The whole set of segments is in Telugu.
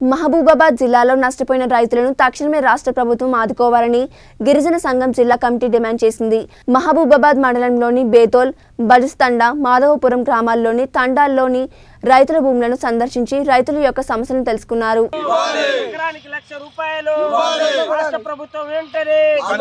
మహబూబాబాద్ జిల్లాలో నష్టపోయిన రైతులను తక్షణమే రాష్ట్ర ప్రభుత్వం ఆదుకోవాలని గిరిజన సంఘం జిల్లా కమిటీ డిమాండ్ చేసింది మహబూబాబాద్ మండలంలోని బేతోల్ బలిస్తండ మాధవపురం గ్రామాల్లోని తండాల్లోని రైతుల భూములను సందర్శించి రైతుల యొక్క సమస్యలను తెలుసుకున్నారు ఎకరానికి లక్ష రూపాయలు రాష్ట్ర ప్రభుత్వం వెంటనే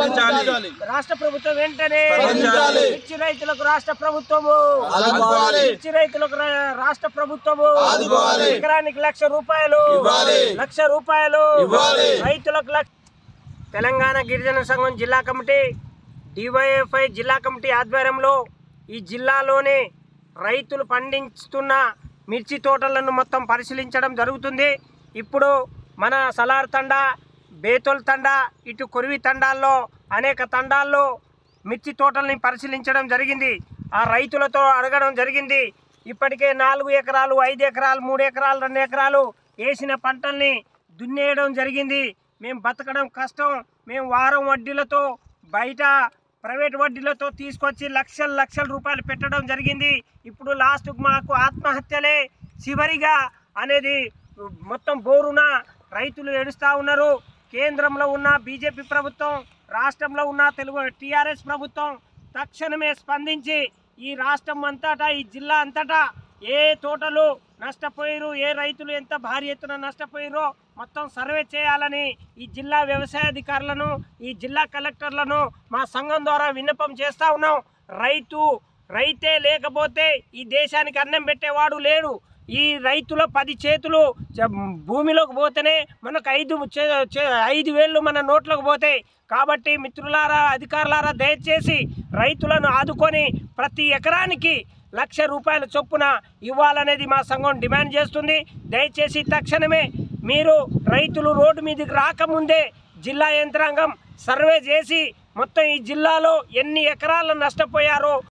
రాష్ట్ర ప్రభుత్వం వెంటనే మిర్చి రైతులకు రాష్ట్ర ప్రభుత్వము మిర్చి రైతులకు రా- రాష్ట్ర ప్రభుత్వము ఎకరానికి లక్ష రూపాయలు లక్ష రూపాయలు రైతులకు లక్ష తెలంగాణ గిరిజన సంఘం జిల్లా కమిటీ డివైఎఫ్ఐ జిల్లా కమిటీ ఆధ్వర్యంలో ఈ జిల్లాలోనే రైతులు పండించుతున్న మిర్చి తోటలను మొత్తం పరిశీలించడం జరుగుతుంది ఇప్పుడు మన సలార్ తండా బేతోల్ తండా ఇటు కొరివి తండాల్లో అనేక తండాల్లో మిర్చి తోటల్ని పరిశీలించడం జరిగింది ఆ రైతులతో అడగడం జరిగింది ఇప్పటికే నాలుగు ఎకరాలు ఐదు ఎకరాలు మూడు ఎకరాలు రెండు ఎకరాలు వేసిన పంటల్ని దున్నేయడం జరిగింది మేము బతకడం కష్టం మేము వారం వడ్డీలతో బయట ప్రైవేట్ వడ్డీలతో తీసుకొచ్చి లక్షల లక్షల రూపాయలు పెట్టడం జరిగింది ఇప్పుడు లాస్ట్కు మాకు ఆత్మహత్యలే చివరిగా అనేది మొత్తం బోరున రైతులు ఏడుస్తూ ఉన్నారు కేంద్రంలో ఉన్న బీజేపీ ప్రభుత్వం రాష్ట్రంలో ఉన్న తెలుగు టీఆర్ఎస్ ప్రభుత్వం తక్షణమే స్పందించి ఈ రాష్ట్రం అంతటా ఈ జిల్లా అంతటా ఏ తోటలు నష్టపోయారు ఏ రైతులు ఎంత భారీ ఎత్తున నష్టపోయారో మొత్తం సర్వే చేయాలని ఈ జిల్లా వ్యవసాయాధికారులను ఈ జిల్లా కలెక్టర్లను మా సంఘం ద్వారా విన్నపం చేస్తా ఉన్నాం రైతు రైతే లేకపోతే ఈ దేశానికి అన్నం పెట్టేవాడు లేడు ఈ రైతుల పది చేతులు చ- భూమిలోకి పోతేనే మనకు ఐదు చే- చే- ఐదు వేళ్ళు మన నోట్లోకి పోతాయి కాబట్టి మిత్రులారా అధికారులారా దయచేసి రైతులను ఆదుకొని ప్రతి ఎకరానికి లక్ష రూపాయల చొప్పున ఇవ్వాలనేది మా సంఘం డిమాండ్ చేస్తుంది దయచేసి తక్షణమే మీరు రైతులు రోడ్డు మీదకి రాకముందే జిల్లా యంత్రాంగం సర్వే చేసి మొత్తం ఈ జిల్లాలో ఎన్ని ఎకరాలు నష్టపోయారో